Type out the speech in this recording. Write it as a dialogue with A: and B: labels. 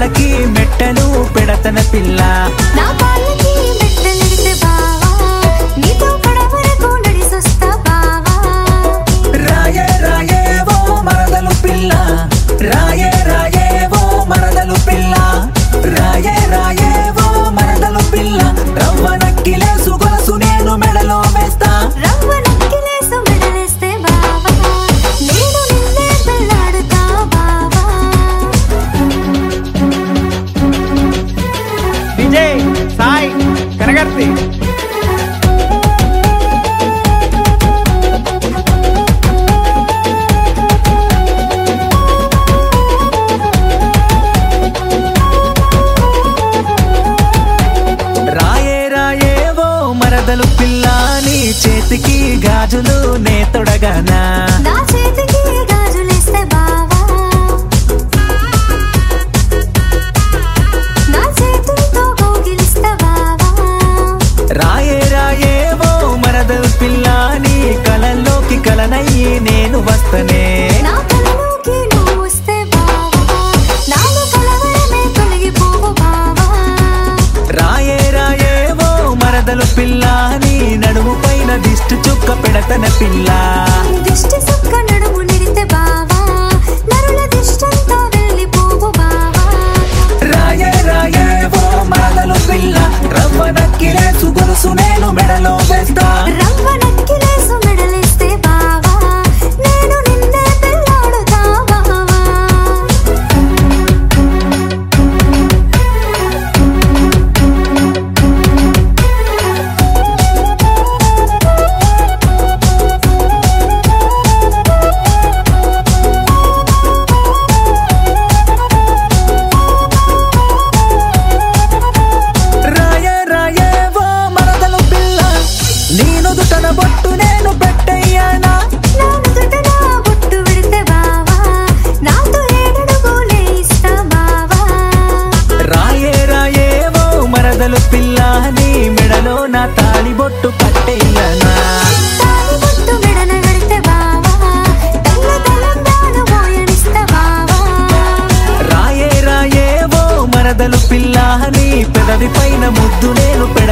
A: కాళ్ళకి మెట్టలు పెడతన పిల్ల
B: నా కాళ్ళకి మెట్టలిడితే బావా నీతో పడవరకు నడిసొస్తా బావా
A: రాయే రాయే ఓ మరదలు పిల్ల రాయే రాయే ఓ మరదలు పిల్ల రాయే రాయే ఓ మరదలు పిల్ల రవ్వ నక్కిలేసు గొలుసు నేను మెడలో వేస్తా
B: రవ్వ నక్కిలేసు మెడలేస్తే బావా నేను నిన్నే పెళ్ళాడుతా బావా
C: విజయ్ సాయి కనగర్తి
A: రాయే రాయే ఓ మరదలు పిల్ల నీ చేతికి గాజులు నే తొడగనా
B: నా చేతికి గాజులేస్తే బావా నా చేతులతో కౌగిలిస్తా బావా
A: రాయే రాయే ఓ మరదలు పిల్ల నీ కలల్లోకి కలనయ్యి నేను వస్తనే
B: నా కలలోకి నువ్వు వస్తే బావా నాలో కలవరమే తొలగిపోవు బావా
A: రాయే రాయే ఓ మరదలు పిల్ల నీ నడుము పైన దిష్టి చుక్క పెడతన పిల్ల
B: దిష్టి సుక్క నడుము నిడితే బావా నరుల దిష్టంతా వెళ్ళిపోవు బావా
A: రాయే రాయే ఓ మరదలు పిల్ల రవ్వ నక్కిలేసు గొలుసు నేను మెడలో వేస్తా
B: రవ్వ నక్కిలేసు మెడలేస్తే బావా నేను నిన్నే పెళ్ళాడుతా బావా
A: రాయే రాయే ఓ మరదలు పిల్ల నేను దుటన బొట్టు నేను పెట్టయ్యానా
B: నా నుదుట నా బొట్టు విడితే బావా నాతో ఏడడుగులే ఇస్తా బావా
A: రాయే రాయే ఓ మరదలు పిల్ల నీ మెడలో నా తాళి బొట్టు కట్టెయ్యనా
B: తాలి బొట్టు మెడన పెడితే బావా తల్ల తలంబ్రాలు మోయనిస్తా బావా
A: రాయే రాయే ఓ మరదలు పిల్ల నీ పెదవి పైన ముద్దు నేను